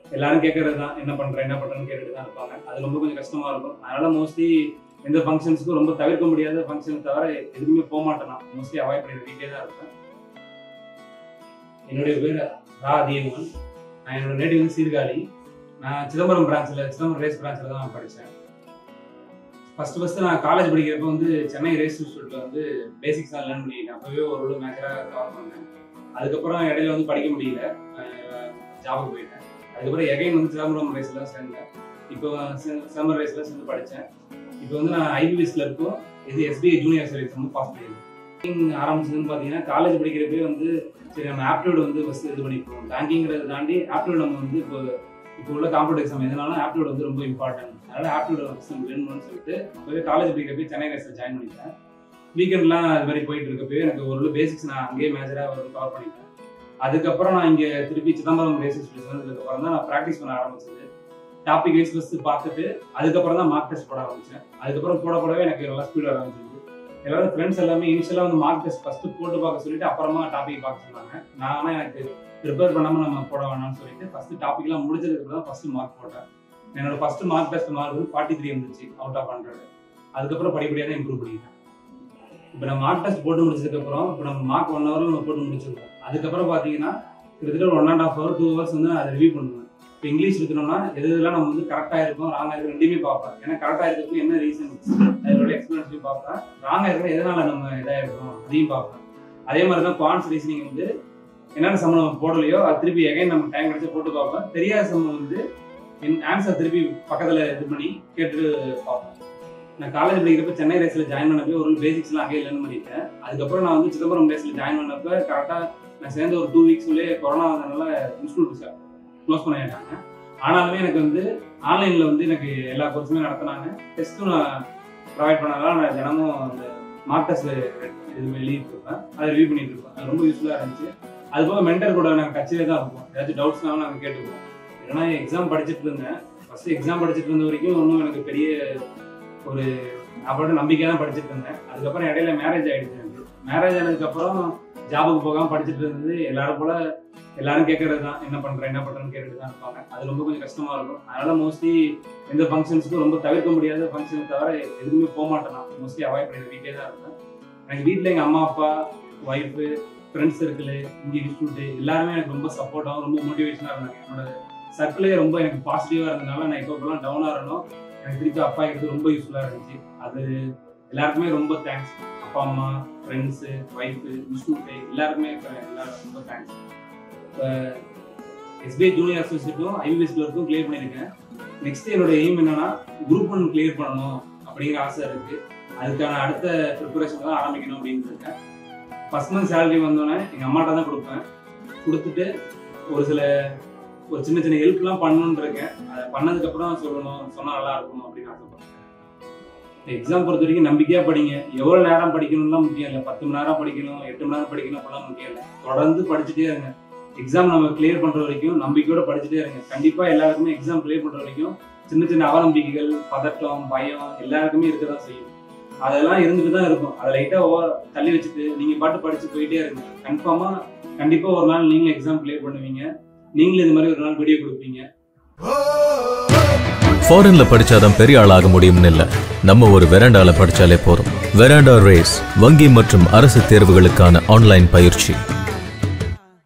எல்லாரும் கேட்கறது தான் என்ன பண்ற என்ன பண்றேன்னு கேட்டுட்டு தான் இருப்பாங்க அது ரொம்ப கொஞ்சம் கஷ்டமா இருக்கும் அதனால மோஸ்ட்லி எந்த ஃபங்க்ஷன்ஸ்க்கும் ரொம்ப தவிர்க்க முடியாத ஃபங்க்ஷன் தவிர எதுவுமே போக மாட்டேன் நான் மோஸ்ட்லி அவாய்ட் பண்ணி வீட்டிலே தான் இருப்பேன் என்னுடைய பேர் ரா அதியமன் நான் என்னோட நேட்டிவ் வந்து சீர்காழி நான் சிதம்பரம் பிரான்ச்சில் சிதம்பரம் ரேஸ் பிரான்ச்சில் தான் படித்தேன் ஃபர்ஸ்ட் ஃபர்ஸ்ட் நான் காலேஜ் படிக்கிறப்ப வந்து சென்னை ரேஸ் இன்ஸ்டியூட்டில் வந்து பேசிக்ஸ் தான் லேர்ன் பண்ணிட்டேன் அப்போவே ஒரு மேக்கராக கவர் பண்ணேன் அதுக்கப்புறம் இடையில வந்து படிக்க முடியல ஜாபுக்கு போயிட்டேன் அதுக்கப்புறம் எகைன் வந்து சிதம்பரம் ரேஸில் தான் சேர்ந்தேன் இப்போ சி- சிதம்பரம் ரேஸில் சேர்ந்து படித்தேன் இப்போ வந்து நான் ஐபிஎஸ்ல இருக்கோம் இது எஸ்பிஐ ஜூனியர் சர்வீஸ் வந்து பாஸ் பண்ணியிருக்கேன் ஆரம்பிச்சதுன்னு பார்த்தீங்கன்னா காலேஜ் படிக்கிறப்பே வந்து சரி நம்ம ஆப்டியூட் வந்து ஃபஸ்ட் இது பண்ணிப்போம் பேங்கிங்கிறத தாண்டி ஆப்டியூட் நம்ம வந்து இப்போ இப்போ உள்ள காம்படிட்டிவ் எக்ஸாம் எதனாலும் ஆப்டியூட் வந்து ரொம்ப இம்பார்ட்டன்ட் அதனால ஆப்டியூட் ஃபஸ்ட் நம்ம வேணும்னு சொல்லிட்டு அப்போவே காலேஜ் படிக்கிறப்ப சென்னை ரேஸில் ஜாயின் பண்ணிட்டேன் வீக்கெண்ட்லாம் அது மாதிரி போயிட்டு இருக்கப்பவே எனக்கு ஒரு பேசிக்ஸ் நான் அங்கேயே மேஜராக ஒரு கவர் பண்ணிட்டேன் அதுக்கப்புறம் நான் இங்கே திருப்பி சிதம்பரம் ரேசஸ் வந்ததுக்கு அப்புறம் தான் நான் ப்ராக்டிஸ் பண்ண ஆரம்பிச்சது டாபிக் வைஸ் ஃபஸ்ட்டு பார்த்துட்டு அதுக்கப்புறம் தான் மார்க் டெஸ்ட் போட ஆரம்பிச்சேன் அதுக்கப்புறம் போட போடவே எனக்கு நல்லா ஸ்பீட் வர ஆரம்பிச்சது எல்லாரும் ஃப்ரெண்ட்ஸ் எல்லாமே இனிஷியலாக வந்து மார்க் டெஸ்ட் ஃபஸ்ட்டு போட்டு பார்க்க சொல்லிட்டு அப்புறமா டாபிக் பார்க்க சொன்னாங்க நான் ஆனால் எனக்கு ப்ரிப்பேர் பண்ணாமல் நம்ம போட வேணாம்னு சொல்லிட்டு ஃபஸ்ட்டு டாபிக்லாம் முடிஞ்சதுக்கு தான் ஃபஸ்ட்டு மார்க் போட்டேன் என்னோட ஃபஸ்ட்டு மார்க் டெஸ்ட் மார்க் வந்து ஃபார்ட்டி த்ரீ இருந்துச்சு அவுட் ஆஃப் ஹண்ட்ரட் அதுக்கப்புறம் படிப்படியாக தான் இம்ப்ரூவ் பண்ணிட்டேன் இப்போ நம்ம மார்க் டெஸ்ட் போட்டு முடிச்சதுக்கப்புறம் இப்போ நம்ம மார்க் ஒன் ஹவரில் நம்ம போட்டு முடிச்சிருக்கோம் அதுக்கப்புறம் பார்த்தீங்கன்னா கிட்டத்தட்ட ஒரு one and half hour two hours வந்து நான் அதை ரிவ்யூ பண்ணுவேன் இப்போ இங்கிலீஷ் இருக்கணும்னா எது இதெல்லாம் நம்ம வந்து கரெக்டாக இருக்கும் ராங்காக இருக்கும் ரெண்டுமே பார்ப்பேன் ஏன்னா கரெக்டாக இருக்கிறதுக்கு என்ன ரீசன் அதோட எக்ஸ்பீரியன்ஸையும் பார்ப்பேன் ராங்காக இருக்கிற எதனால நம்ம இதாக இருக்கும் அதையும் பார்ப்பேன் அதே மாதிரி தான் குவான்ஸ் ரீசனிங் வந்து என்னென்ன சம்ம நம்ம போடலையோ அது திருப்பி எகைன் நம்ம டைம் கிடைச்சு போட்டு பார்ப்பேன் தெரியாத சம்ம வந்து ஆன்சர் திருப்பி பக்கத்தில் இது பண்ணி கேட்டு பார்ப்பேன் நான் காலேஜ் படிக்கிறப்ப சென்னை ரேஸில் ஜாயின் பண்ணப்போ ஒரு பேசிக்ஸ்லாம் அங்கேயே லேர்ன் பண்ணிட்டேன் அதுக்கப்புறம் நான் வந்து சிதம்பரம் ரேஸில் ஜாயின் பண்ணப்ப கரெக்டாக நான் சேர்ந்த ஒரு டூ வீக்ஸ்லேயே கொரோனா வந்ததுனால இன்ஸ்டியூட் க்ளோஸ் பண்ணிட்டாங்க ஆனாலுமே எனக்கு வந்து ஆன்லைனில் வந்து எனக்கு எல்லா கோர்ஸுமே நடத்தினாங்க டெஸ்ட்டும் நான் ப்ரொவைட் பண்ணதால நான் தினமும் அந்த மார்க் டெஸ்ட் இது எழுதிட்டு இருப்பேன் அதை ரிவ்யூ பண்ணிட்டு இருப்பேன் அது ரொம்ப யூஸ்ஃபுல்லாக இருந்துச்சு அது போக மென்டர் கூட நாங்கள் கட்சியிலே தான் இருப்போம் ஏதாச்சும் டவுட்ஸ்னாலும் நாங்கள் கேட்டுக்குவோம் ஏன்னா எக்ஸாம் படிச்சுட்டு இருந்தேன் ஃபர்ஸ்ட் எக்ஸாம் படிச்சுட்டு இருந்த வரைக்கும் ஒன்றும் எனக்கு பெரிய ஒரு அப்போட நம்பிக்கையாக தான் படிச்சுட்டு இருந்தேன் அதுக்கப்புறம் இடையில மேரேஜ் ஆயிடுச்சு எனக்கு மேரேஜ் ஆனதுக்கப்புறம் ஜாபுக்கு போகாமல் படிச்சுட்டு இருந்தது எல்லாரும் போல எல்லாரும் கேட்கறது தான் என்ன பண்ற என்ன பண்றேன்னு கேட்டுட்டு தான் இருப்பாங்க அது ரொம்ப கொஞ்சம் கஷ்டமா இருக்கும் அதனால மோஸ்ட்லி எந்த ஃபங்க்ஷன்ஸ்க்கும் ரொம்ப தவிர்க்க முடியாத ஃபங்க்ஷன் தவிர எதுவுமே போக மாட்டேன் நான் மோஸ்ட்லி அவாய்ட் பண்ணி வீட்டிலே தான் இருப்பேன் எனக்கு வீட்டில் எங்கள் அம்மா அப்பா ஒய்ஃபு ஃப்ரெண்ட்ஸ் சர்க்கிள் இங்கே இன்ஸ்டியூட்டு எல்லாருமே எனக்கு ரொம்ப சப்போர்ட்டாகவும் ரொம்ப மோட்டிவேஷனாக இருந்தாங்க என்னோட சர்க்கிளே ரொம்ப எனக்கு பாசிட்டிவாக இருந்தனால நான் இப்போ இப்போலாம் டவுனாக இருந்தோம் எனக்கு திருப்பி அப்பா எடுத்து ரொம்ப யூஸ்ஃபுல்லாக இருந்துச்சு அது எல்லாருக்குமே ரொம்ப தேங்க்ஸ் அப்பா அம்மா ஃப்ரெண்ட்ஸு ஒய்ஃபு இன்ஸ்டியூட்டு எல்லாருக்குமே எல்லாரும் ரொம்ப தேங்க்ஸ் இப்போ எஸ்பிஐ ஜூனியர் அசோசியேட்டும் ஐபிஎஸ் கிளர்க்கும் கிளியர் பண்ணியிருக்கேன் நெக்ஸ்ட் என்னோட எய்ம் என்னன்னா குரூப் ஒன் கிளியர் பண்ணணும் அப்படிங்கிற ஆசை இருக்கு அதுக்கான அடுத்த ப்ரிப்பரேஷன் தான் ஆரம்பிக்கணும் அப்படின்னு இருக்கேன் ஃபர்ஸ்ட் மந்த் சேலரி வந்தோடனே எங்கள் அம்மாட்ட தான் கொடுப்பேன் கொடுத்துட்டு ஒரு சில ஒரு சின்ன சின்ன ஹெல்ப்லாம் பண்ணணும்னு இருக்கேன் அதை பண்ணதுக்கப்புறம் சொல்லணும் சொன்னால் நல்லா இருக்கும் அப்படின்னு ஆசைப்படுறேன் எக்ஸாம் பொறுத்த வரைக்கும் நம்பிக்கையாக படிங்க எவ்வளோ நேரம் படிக்கணும்லாம் முக்கியம் இல்லை பத்து மணி நேரம் படிக்கணும் எட்டு மணி நேரம் படிக்கணும் அப்படிலாம் முக்கியம் இல்லை தொடர்ந்து படிச்சுட்டே இருங்க எக்ஸாம் நம்ம கிளியர் பண்ற வரைக்கும் நம்பிக்கையோட படிச்சுட்டே இருங்க கண்டிப்பா எல்லாருக்குமே எக்ஸாம் கிளியர் பண்ற வரைக்கும் சின்ன சின்ன அவநம்பிக்கைகள் பதட்டம் பயம் எல்லாருக்குமே இருக்க தான் செய்யும் அதெல்லாம் இருந்துட்டு தான் இருக்கும் அதை லைட்டா தள்ளி வச்சுட்டு நீங்க பாட்டு படிச்சு போயிட்டே இருங்க கன்ஃபார்மா கண்டிப்பா ஒரு நாள் நீங்களும் எக்ஸாம் கிளியர் பண்ணுவீங்க நீங்களும் இது மாதிரி ஒரு நாள் வீடியோ கொடுப்பீங்க ஃபாரின்ல படிச்சாதான் பெரிய ஆளாக முடியும்னு இல்ல நம்ம ஒரு வெராண்டால படிச்சாலே போதும் வெராண்டா ரேஸ் வங்கி மற்றும் அரசு தேர்வுகளுக்கான ஆன்லைன் பயிற்சி